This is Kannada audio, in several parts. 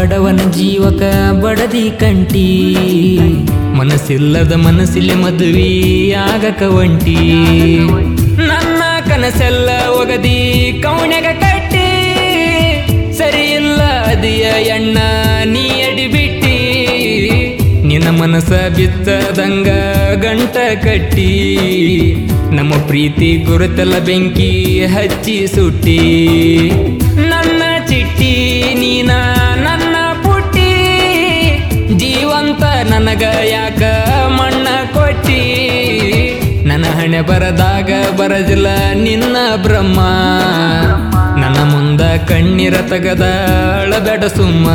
ಬಡವನ ಜೀವಕ ಬಡದಿ ಕಂಟಿ ಮನಸ್ಸಿಲ್ಲದ ಮನಸ್ಸಿಲೆ ಮದುವೆ ಆಗಕ ಒಂಟಿ ನನ್ನ ಕನಸೆಲ್ಲ ಒಗದಿ ಕೌಣ್ಯಾಗ ಕಟ್ಟಿ ಸರಿ ಇಲ್ಲ ಅದಿಯ ಎಣ್ಣ ನೀ ಅಡಿಬಿಟ್ಟಿ ನಿನ್ನ ಮನಸ್ಸ ಬಿತ್ತದಂಗ ಗಂಟ ಕಟ್ಟಿ ನಮ್ಮ ಪ್ರೀತಿ ಗುರುತೆಲ್ಲ ಬೆಂಕಿ ಹಚ್ಚಿ ಸುಟ್ಟಿ ನನ್ನ ಚಿಟ್ಟಿ ನೀನ ನನ್ನ ಪುಟ್ಟಿ ಜೀವಂತ ನನಗ ಯಾಕ ಮಣ್ಣ ಕೊಟ್ಟಿ ನನ್ನ ಹಣೆ ಬರದಾಗ ಬರದಿಲ್ಲ ನಿನ್ನ ಬ್ರಹ್ಮ ನನ್ನ ಮುಂದ ಕಣ್ಣೀರ ತಗದ ಅಳಬೇಡ ಸುಮ್ಮ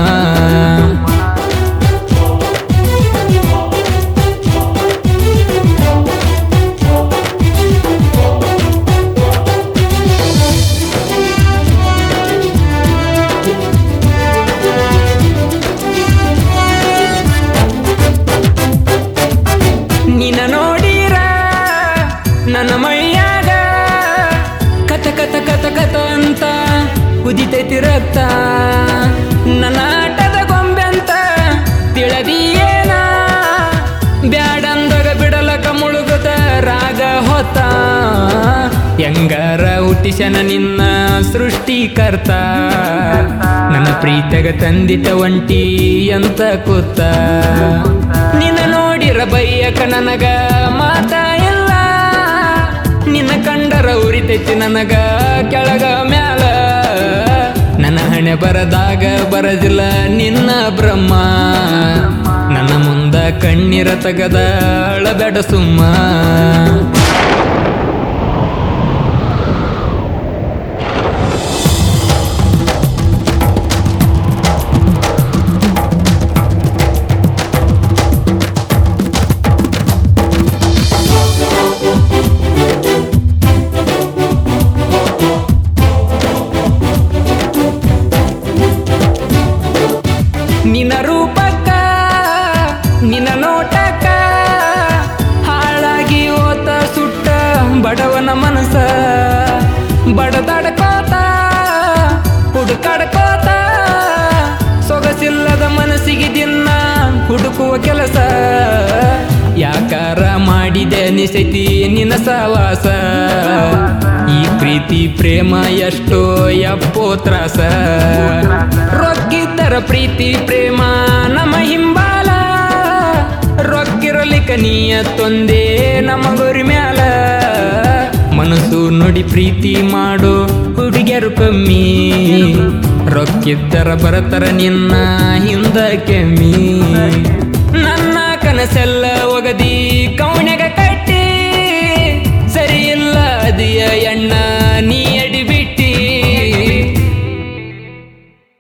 ನಿನ್ನ ನೋಡಿರ ನನ್ನ ಮೈಯಾಗ ಕಥ ಕಥ ಕಥ ಕಥ ಅಂತ ಕುದಿತೈತಿ ರಕ್ತ ನನ್ನ ಆಟದ ಗೊಂಬೆ ಅಂತ ತಿಳದಿಯೇನ ಬ್ಯಾಡಂದಾಗ ಬಿಡಲಕ ಮುಳುಗದ ರಾಗ ಹೊತ್ತ ಹೆಂಗಾರ ಹುಟ್ಟಿಸನ ನಿನ್ನ ಸೃಷ್ಟಿಕರ್ತ ನನ್ನ ಪ್ರೀತಗ ತಂದಿತ ಒಂಟಿ ಅಂತ ಕೂತ ನಿನ್ನ ನೋಡಿರ ಬೈಯಕ ನನಗ ಮಾತ ಇಲ್ಲ ನಿನ್ನ ಕಂಡರ ಉರಿತೈತಿ ನನಗ ಕೆಳಗ ಮ್ಯಾಲ ನನ್ನ ಹಣೆ ಬರದಾಗ ಬರದಿಲ್ಲ ನಿನ್ನ ಬ್ರಹ್ಮ ನನ್ನ ಮುಂದ ಕಣ್ಣೀರ ತಗದ ಅಳಬೇಡ ಸುಮ್ಮ ನಿನ್ನ ರೂಪಕ್ಕ ನಿನ್ನ ನೋಟಕ್ಕ ಹಾಳಾಗಿ ಓತ ಸುಟ್ಟ ಬಡವನ ಮನಸ ಬಡದಾಡ್ಕೋತ ಹುಡುಕಾಡ್ಕೋತ ಸೊಗಸಿಲ್ಲದ ಮನಸ್ಸಿಗೆ ದಿನ ಹುಡುಕುವ ಕೆಲಸ ಯಾಕಾರ ಮಾಡಿದೆ ನಿಸೈತಿ ನಿನ್ನ ಸವಾಸ ಈ ಪ್ರೀತಿ ಪ್ರೇಮ ಎಷ್ಟೋ ಯಪ್ಪೋ ತ್ರಾಸ ರೊಕ್ಕಿದ್ದರ ಪ್ರೀತಿ ಪ್ರೇಮ ನಮ್ಮ ಹಿಂಬಾಲ ರೊಕ್ಕಿರಲಿಕ್ಕ ನೀಯ ತೊಂದೆ ನಮ್ಮ ಗುರಿ ಮ್ಯಾಲ ಮನಸ್ಸು ನೋಡಿ ಪ್ರೀತಿ ಮಾಡೋ ಹುಡುಗಿಯರು ಕಮ್ಮಿ ರೊಕ್ಕಿದ್ದರ ಬರತರ ನಿನ್ನ ಹಿಂದ ಕೆಮ್ಮಿ ನನ್ನ ಕನಸೆಲ್ಲ ಒಗದಿ ಕೌಣ್ಯಾಗ